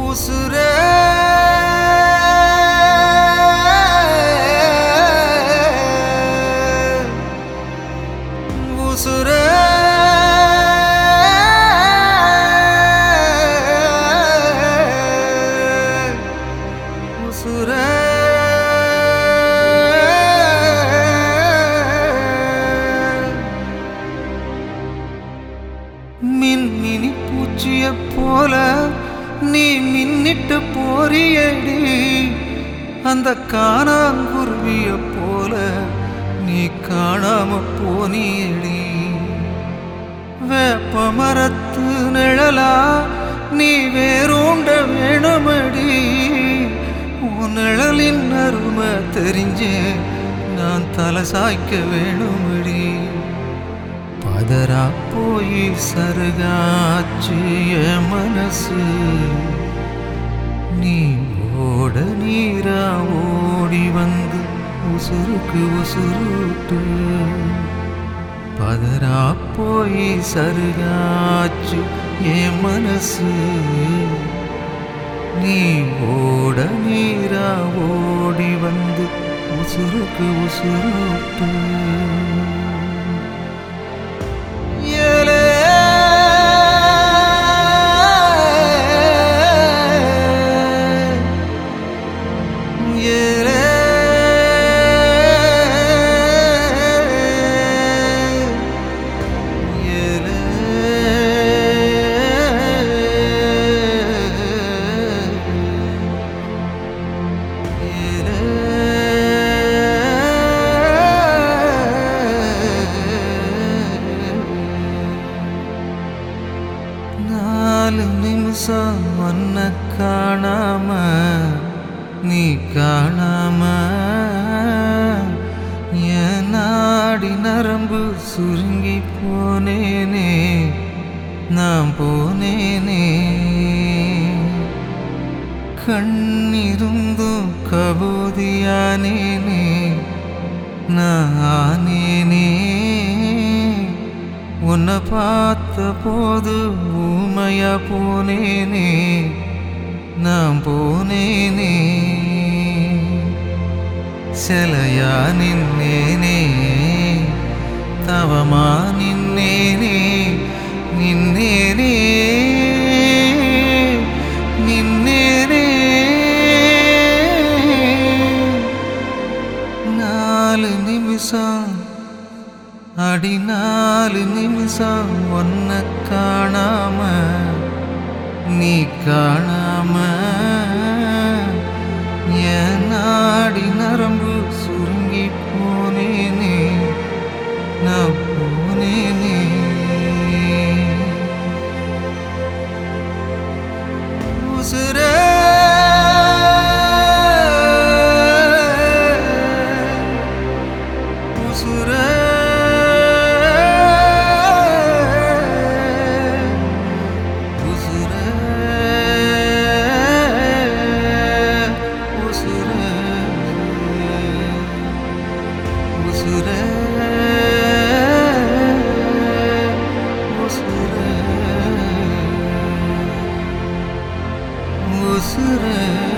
உசுரே உசுரே உசுரே மின்மினி பூச்சிய போல நீ மின்னிட்டு போறியடி அந்த காணாங்குருவிய போல நீ காணாம போனியடி வேப்ப மரத்து நிழலா நீ வேரோண்ட வேணுமடி உன் நிழலின் அருமை தெரிஞ்சே நான் தலை சாய்க்க வேணுமடி பதறா போய் சருகாச்சு என் மனசு நீ ஓட நீரா ஓடி வந்து உசுருக்கு உசுருட்டு பதறா போய் சருகாச்சு என் மனசு நீ ஓட நீரா ஓடி வந்து உசுருக்கு உசுருட்டு ஏலே ஏலே ஏலே நாலு நிமிஷம் ஒன்ன காணாம நீ காணாம என் நாடி நரம்பு சுருங்கி போனேனே நான் போனேனே கண்ணிருந்தும் கபோதியானேனே நான் ஆனேனே உன்னை பார்த்த போது ஊமையா போனேனே நான் போனேனே சிலையா நின்னேனே தவமா நின்னேனே நின்னேனே நின்னேனே நாலு நிமிஷம் அடி நாலு நிமிஷம் ஒன்ன காணாம நீ காணாம என் நாடி நரம்பு சுருங்கி போனேனே நான் போனேனே உசுரே உசுரே உசுரே உசுரே உசுரே உசுரே உசுரே